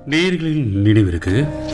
நேர்களின் நினைவிற்கு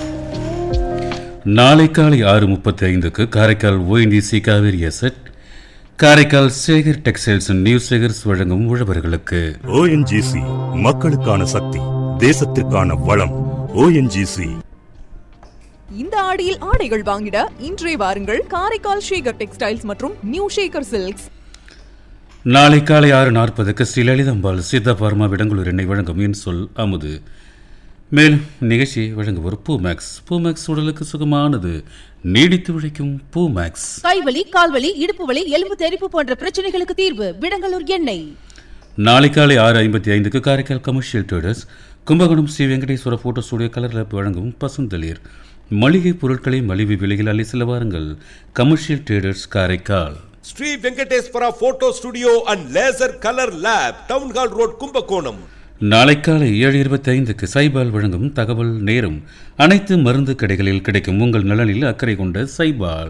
நாளை காலை ஆறு முப்பத்தி ஐந்துக்கு Karaikal ONGC Cauvery asset Karaikal Sekar textiles and new Sekars வழங்கும் உழவர்களுக்கு ஓஎன்ஜிசி மக்களுக்கான சக்தி தேசத்திற்கான வளம் ஓஎன்ஜிசி இந்த ஆடியில் ஆடைகள் வாங்கிட இன்றே வாருங்கள் காரைக்கால் ஷேகர் டெக்ஸ்டைல்ஸ் மற்றும் நியூ ஷேகர் சில்க்ஸ் நாளை காலை ஆறு நாற்பதுக்கு ஸ்ரீ லலிதம்பாள் சித்தா பார்மா விடங்குளூர் எண்ணெய் வழங்கும் என் சொல் அமுது மேலும் நிகழ்ச்சியை வழங்குவோர் பூமேக்ஸ் பூமேக்ஸ் உடலுக்கு சுகமானது நீடித்து உழைக்கும் பூமேக்ஸ் கைவலி கால்வலி இடுப்பு வலி எலும்பு தெறிப்பு போன்ற பிரச்சனைகளுக்கு தீர்வு விடங்கலூர் எண்ணெய் நாளை காலை ஆறு ஐம்பத்தி ஐந்துக்கு Karaikal commercial traders Kumbakonam Shri Venkateswara photo studio colour lab வழங்கும் பசுந்தளிர் மளிகை பொருட்களை மலிவு விலையில் அள்ளி செல்ல வாருங்கள் commercial traders Karaikal Shri Venkateswara photo studio and laser colour lab town hall road Kumbakonam நாளை காலை ஏழு இருபத்தி ஐந்துக்கு சைபால் வழங்கும் தகவல் நேரம் அனைத்து மருந்து கடைகளில் கிடைக்கும் உங்கள் நலனில் அக்கறை கொண்ட சைபால்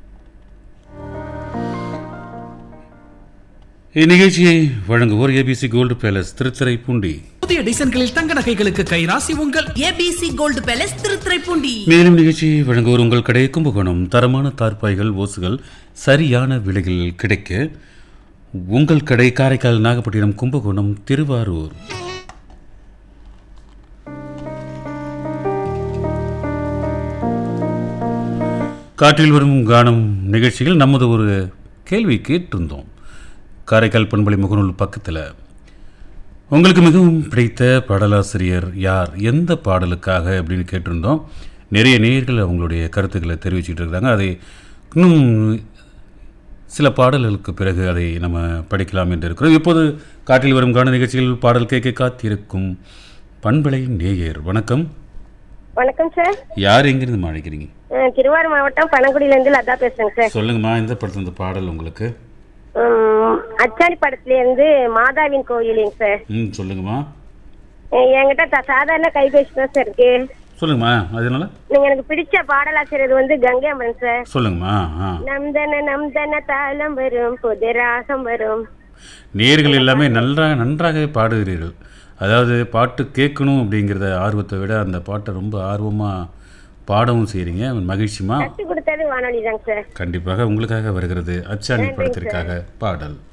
இந்நிகழ்ச்சியை வழங்குவோர் ஏபிசி கோல்டு பேலஸ் திருத்துறைப்பூண்டி புதிய டிசைன்களில் தங்க நகைகளுக்கு கைராசி உங்கள் ஏபிசி கோல்டு பேலஸ் திருத்துறைப்பூண்டி மேலும் நிகழ்ச்சியை வழங்குவோர் உங்கள் கடை கும்பகோணம் தரமான தார்பாய்கள் ஓசுகள் சரியான விலையில் கிடைக்க உங்கள் கடை காரைக்கால் நாகப்பட்டினம் கும்பகோணம் திருவாரூர் காற்றில் வரும் கானம் நிகழ்ச்சியில் நமது ஒரு கேள்வி கேட்டிருந்தோம் காரைக்கால் பண்பலை முகநூல் பக்கத்தில் உங்களுக்கு மிகவும் பிடித்த பாடலாசிரியர் யார் எந்த பாடலுக்காக அப்படின்னு கேட்டிருந்தோம் நிறைய நேயர்கள் அவங்களுடைய கருத்துக்களை தெரிவிச்சிட்டு இருக்காங்க அதை இன்னும் சில பாடல்களுக்கு பிறகு அதை நம்ம படிக்கலாம் என்று இருக்கிறோம் இப்போது காற்றில் வரும் கான நிகழ்ச்சியில் பாடல் கேட்க காத்திருக்கும் பண்பலை நேயர் வணக்கம் வணக்கம் சார் யார் எங்கிருந்து அழைக்கிறீங்க அஹ் திருவாரூர் மாவட்டம் பனங்குடியிலேருந்து லதா பேசுறேங்க சார் சொல்லுங்கம்மா எந்த படத்துல இந்த பாடல் உங்களுக்கு உம், அச்சாணி படத்துல இருந்து மாதாவின் கோயிலுங்க சார் ம் சொல்லுங்கம்மா அஹ் என்கிட்ட த- சாதாரண கைபேசி தான் சார் இருக்கு சொல்லுங்கம்மா அதனால நீங்க எனக்கு பிடிச்ச பாடலாசிரியர் வந்து கங்கை அம்மன் சார் சொல்லுங்கம்மா ஆ நம்தன நம்தன தாளம் வரும் புது ராகம் வரும் நேர்கள் எல்லாமே நன்றாக நன்றாக பாடுகிறீர்கள் அதாவது பாட்டு கேட்கணும் அப்படிங்கிறத ஆர்வத்தை விட அந்த பாட்டை ரொம்ப ஆர்வமாக பாடவும் செய்கிறீங்க மகிழ்ச்சிமா கற்றுக் கொடுத்தது வானொலி தாங்க சார் கண்டிப்பாக உங்களுக்காக வருகிறது அச்சாணி படத்திற்காக பாடல்